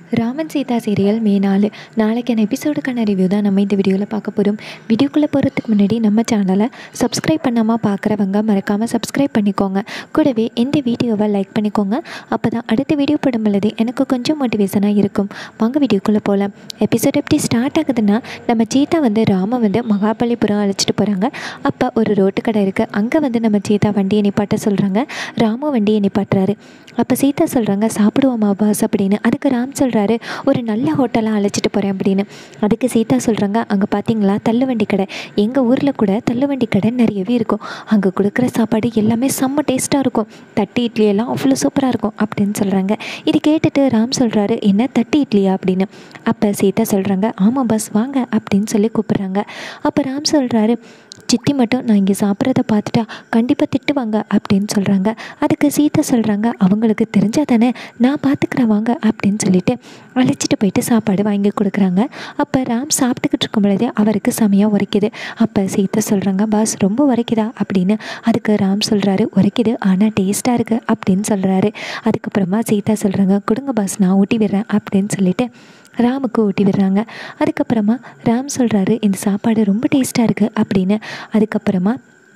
Raman Sita serial மே நாலு நாளைக்கான எபிசோடுக்கான review தான் நம்ம இந்த வீடியோவில் பார்க்க போகிறோம் வீடியோக்குள்ளே போகிறதுக்கு முன்னாடி நம்ம சேனலை சப்ஸ்கிரைப் பண்ணாமல் பார்க்குறவங்க மறக்காமல் சப்ஸ்கிரைப் பண்ணிக்கோங்க கூடவே இந்த வீடியோவை லைக் பண்ணிக்கோங்க அப்போ தான் அடுத்த வீடியோ போடும் பொழுது எனக்கு கொஞ்சம் மோட்டிவேஷனாக இருக்கும் வாங்க வீடியோக்குள்ளே போகலாம் எபிசோட் எப்படி ஸ்டார்ட் ஆகுதுன்னா நம்ம சீதா வந்து ராம வந்து மகாபலிபுரம் அழைச்சிட்டு போகிறாங்க அப்போ ஒரு ரோட்டு கடை இருக்குது அங்கே வந்து நம்ம சீதா வண்டியை நிப்பாட்ட சொல்கிறாங்க ராமு வண்டியை நிப்பாட்டுறாரு அப்போ சீதா சொல்கிறாங்க சாப்பிடுவோமா பாஸ் அப்படின்னு அதுக்கு ராம் சொல்கிறாரு ஒரு நல்ல ஹோட்டலாக அழைச்சிட்டு போகிறேன் அப்படின்னு அதுக்கு சீதா சொல்கிறாங்க அங்கே பார்த்தீங்களா தள்ளுவண்டி கடை எங்கள் ஊரில் கூட தள்ளுவண்டி கடை நிறையவே இருக்கும் அங்கே கொடுக்குற சாப்பாடு எல்லாமே செம்ம டேஸ்ட்டாக இருக்கும் தட்டு இட்லி எல்லாம் அவ்வளோ சூப்பராக இருக்கும் அப்படின்னு சொல்கிறாங்க இது கேட்டுட்டு ராம் சொல்கிறாரு என்ன தட்டு இட்லியா அப்படின்னு அப்போ சீதா சொல்கிறாங்க ஆமாம் பஸ் வாங்க அப்படின்னு சொல்லி கூப்பிட்றாங்க அப்போ ராம் சொல்கிறாரு சித்தி மட்டும் நான் இங்கே சாப்பிட்றத பார்த்துட்டா கண்டிப்பாக திட்டுவாங்க அப்படின்னு சொல்கிறாங்க அதுக்கு சீதா சொல்கிறாங்க அவங்களுக்கு தெரிஞ்சா தானே நான் பார்த்துக்கிறேன் வாங்க அப்படின்னு சொல்லிட்டு அழைச்சிட்டு போயிட்டு சாப்பாடு வாங்கி கொடுக்குறாங்க அப்போ ராம் சாப்பிட்டுக்கிட்டு இருக்கும் பொழுதே அவருக்கு செமையாக உரைக்குது அப்போ சீதா சொல்கிறாங்க பாஸ் ரொம்ப உரைக்குதா அப்படின்னு அதுக்கு ராம் சொல்கிறாரு உரைக்குது ஆனால் டேஸ்ட்டாக இருக்குது அப்படின்னு சொல்கிறாரு அதுக்கப்புறமா சீதா சொல்கிறாங்க கொடுங்க பாஸ் நான் ஊட்டி விடுறேன் அப்படின்னு சொல்லிட்டு ராமுக்கு ஊட்டி விடுறாங்க அதுக்கப்புறமா ராம் சொல்கிறாரு இந்த சாப்பாடு ரொம்ப டேஸ்ட்டாக இருக்குது அப்படின்னு அதுக்கப்புறமா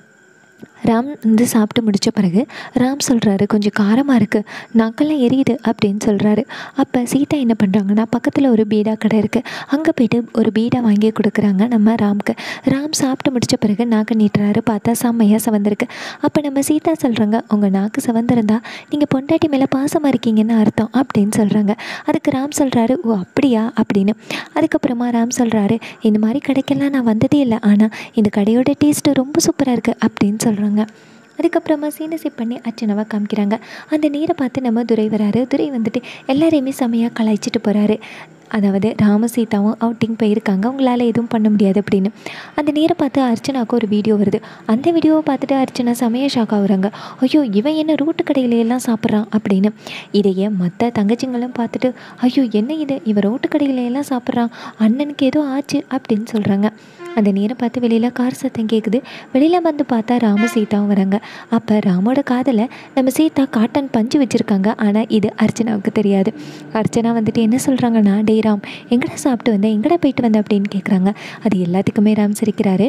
ராம் வந்து சாப்பிட்டு முடித்த பிறகு ராம் சொல்கிறாரு கொஞ்சம் காரமாக இருக்குது நாக்கெல்லாம் எரியுது அப்படின்னு சொல்கிறாரு அப்போ சீதா என்ன பண்ணுறாங்கன்னா பக்கத்தில் ஒரு பீடா கடை இருக்குது அங்கே போயிட்டு ஒரு பீடா வாங்கி கொடுக்குறாங்க நம்ம ராம்க்கு ராம் சாப்பிட்டு முடித்த பிறகு நாக்கு நீட்டுறாரு பார்த்தா செம்மையாக சவந்திருக்கு அப்போ நம்ம சீதா சொல்கிறாங்க உங்கள் நாக்கு சவந்திருந்தா நீங்கள் பொண்டாட்டி மேலே பாசமாக இருக்கீங்கன்னு அர்த்தம் அப்படின்னு சொல்கிறாங்க அதுக்கு ராம் சொல்கிறாரு ஓ அப்படியா அப்படின்னு அதுக்கப்புறமா ராம் சொல்கிறாரு இந்த மாதிரி கடைக்கெல்லாம் நான் வந்ததே இல்லை ஆனால் இந்த கடையோட டேஸ்ட்டு ரொம்ப சூப்பராக இருக்குது அப்படின்னு சொல்கிறாங்க அதுக்கப்புறமா சீனசி பண்ணி அர்ச்சனாவை காமிக்கிறாங்க அந்த நீரை பார்த்து நம்ம துரை வராரு துரை வந்துட்டு எல்லாரையுமே செமையாக கலாய்ச்சிட்டு போகிறாரு அதாவது ராம சீதாவும் அவுட்டிங் போயிருக்காங்க உங்களால் எதுவும் பண்ண முடியாது அப்படின்னு அந்த நீரை பார்த்து அர்ச்சனாவுக்கு ஒரு வீடியோ வருது அந்த வீடியோவை பார்த்துட்டு அர்ச்சனா செமையாக ஷாக் ஆகுறாங்க ஐயோ இவன் என்ன ரோட்டு கடையில எல்லாம் சாப்பிட்றான் அப்படின்னு இதையே மற்ற தங்கச்சிங்களும் பார்த்துட்டு ஐயோ என்ன இது இவன் ரோட்டு கடையில எல்லாம் சாப்பிட்றான் அண்ணனுக்கு ஏதோ ஆச்சு அப்படின்னு சொல்கிறாங்க அந்த நீரை பார்த்து வெளியில் கார் சத்தம் கேட்குது வெளியில் வந்து பார்த்தா ராம சீதாவும் வராங்க அப்போ ராமோட காதில் நம்ம சீதா காட்டன் பஞ்சு வச்சுருக்காங்க ஆனால் இது அர்ச்சனாவுக்கு தெரியாது அர்ச்சனா வந்துட்டு என்ன சொல்கிறாங்கன்னா டே ராம் எங்கடா சாப்பிட்டு வந்தேன் எங்கடா போயிட்டு வந்தேன் அப்படின்னு கேட்குறாங்க அது எல்லாத்துக்குமே ராம் சிரிக்கிறாரு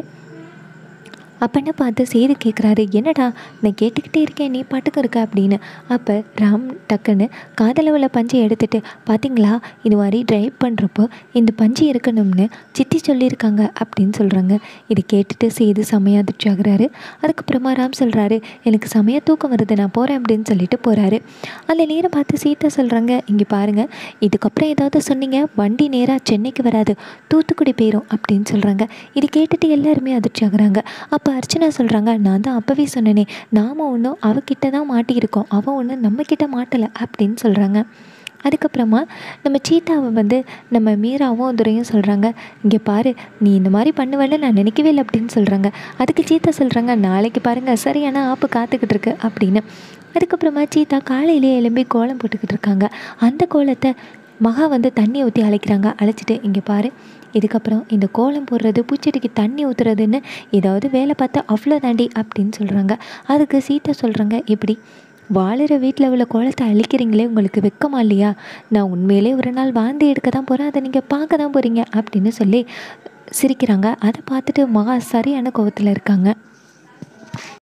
அப்பன்னு பார்த்து சேது கேட்குறாரு என்னடா நான் கேட்டுக்கிட்டே இருக்கேன் நீ பாட்டுக்கு இருக்க அப்படின்னு அப்போ ராம் டக்குன்னு காதளவில் பஞ்சை எடுத்துட்டு பார்த்தீங்களா இது மாதிரி ட்ரைவ் பண்ணுறப்போ இந்த பஞ்சு இருக்கணும்னு சித்தி சொல்லியிருக்காங்க அப்படின்னு சொல்கிறாங்க இது கேட்டுட்டு சேது செமையாக அதிர்ச்சி ஆகுறாரு அதுக்கப்புறமா ராம் சொல்கிறாரு எனக்கு செமையாக தூக்கம் வருது நான் போகிறேன் அப்படின்னு சொல்லிட்டு போகிறாரு அந்த நேரம் பார்த்து சீதா சொல்கிறாங்க இங்கே பாருங்கள் இதுக்கப்புறம் ஏதாவது சொன்னீங்க வண்டி நேராக சென்னைக்கு வராது தூத்துக்குடி போயிடும் அப்படின்னு சொல்கிறாங்க இது கேட்டுட்டு எல்லாருமே அதிர்ச்சி ஆகுறாங்க அப்போ அர்ச்சனா சொல்கிறாங்க நான் தான் அப்போவே சொன்னேனே நாம் ஒன்றும் அவகிட்ட தான் மாட்டியிருக்கோம் அவள் ஒன்றும் நம்மக்கிட்ட மாட்டலை அப்படின்னு சொல்கிறாங்க அதுக்கப்புறமா நம்ம சீதாவை வந்து நம்ம மீராவும் துரையும் சொல்கிறாங்க இங்கே பாரு நீ இந்த மாதிரி பண்ணுவேன்னு நான் நினைக்கவே இல்லை அப்படின்னு சொல்கிறாங்க அதுக்கு சீதா சொல்கிறாங்க நாளைக்கு பாருங்கள் சரியான ஆப்பு காத்துக்கிட்டு இருக்கு அப்படின்னு அதுக்கப்புறமா சீதா காலையிலேயே எழும்பி கோலம் போட்டுக்கிட்டு இருக்காங்க அந்த கோலத்தை மகா வந்து தண்ணி ஊற்றி அழைக்கிறாங்க அழைச்சிட்டு இங்கே பாரு இதுக்கப்புறம் இந்த கோலம் போடுறது பூச்செடிக்கு தண்ணி ஊற்றுறதுன்னு ஏதாவது வேலை பார்த்தா அவ்வளோ தாண்டி அப்படின்னு சொல்கிறாங்க அதுக்கு சீதா சொல்கிறாங்க இப்படி வாழுற வீட்டில் உள்ள கோலத்தை அழிக்கிறீங்களே உங்களுக்கு வெக்கமா இல்லையா நான் உண்மையிலே ஒரு நாள் வாழ்ந்து எடுக்க தான் போகிறேன் அதை நீங்கள் பார்க்க தான் போகிறீங்க அப்படின்னு சொல்லி சிரிக்கிறாங்க அதை பார்த்துட்டு மகா சரியான கோவத்தில் இருக்காங்க